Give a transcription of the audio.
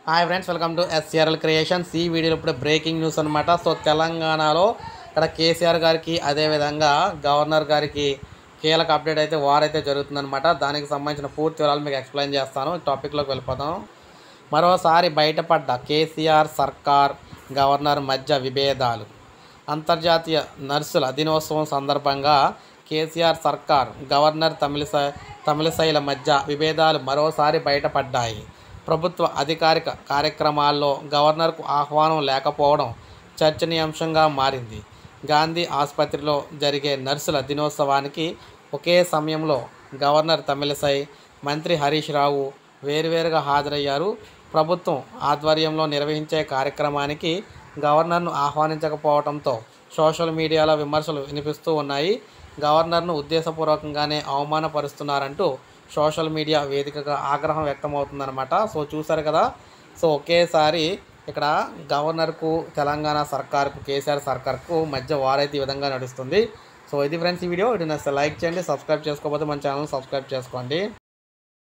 hi friends welcome to SRL creations ఈ వీడియోలో ఇప్పుడు బ్రేకింగ్ న్యూస్ అనమాట సో తెలంగాణలో ఇక్కడ కేసీఆర్ గారికి అదేవిధంగా గవర్నర్ గారికి కీలక అప్డేట్ అయితే వారైతే జరుగుతుందనమాట దానికి సంబంధించిన పూర్తి వివరాలు మీకు ఎక్స్ప్లెయిన్ చేస్తాను ఈ టాపిక్లోకి వెళ్ళిపోదాం మరోసారి బయటపడ్డ కేసీఆర్ సర్కార్ గవర్నర్ మధ్య విభేదాలు అంతర్జాతీయ నర్సుల దినోత్సవం సందర్భంగా కేసీఆర్ సర్కార్ గవర్నర్ తమిళసై తమిళసైల మధ్య విభేదాలు మరోసారి బయటపడ్డాయి ప్రభుత్వ అధికారిక కార్యక్రమాల్లో గవర్నర్కు ఆహ్వానం లేకపోవడం చర్చనీయాంశంగా మారింది గాంధీ ఆసుపత్రిలో జరిగే నర్సుల దినోత్సవానికి ఒకే సమయంలో గవర్నర్ తమిళసై మంత్రి హరీష్ రావు వేరువేరుగా హాజరయ్యారు ప్రభుత్వం ఆధ్వర్యంలో నిర్వహించే కార్యక్రమానికి గవర్నర్ను ఆహ్వానించకపోవడంతో సోషల్ మీడియాలో విమర్శలు వినిపిస్తూ ఉన్నాయి గవర్నర్ను ఉద్దేశపూర్వకంగానే అవమానపరుస్తున్నారంటూ సోషల్ మీడియా వేదికగా ఆగ్రహం వ్యక్తమవుతుందన్నమాట సో చూసారు కదా సో ఒకేసారి ఇక్కడ గవర్నర్కు తెలంగాణ సర్కార్కు కేసీఆర్ సర్కార్కు మధ్య వారైతే ఈ విధంగా నడుస్తుంది సో ఇది ఫ్రెండ్స్ ఈ వీడియో ఇది నచ్చితే లైక్ చేయండి సబ్స్క్రైబ్ చేసుకోకపోతే మన ఛానల్ సబ్స్క్రైబ్ చేసుకోండి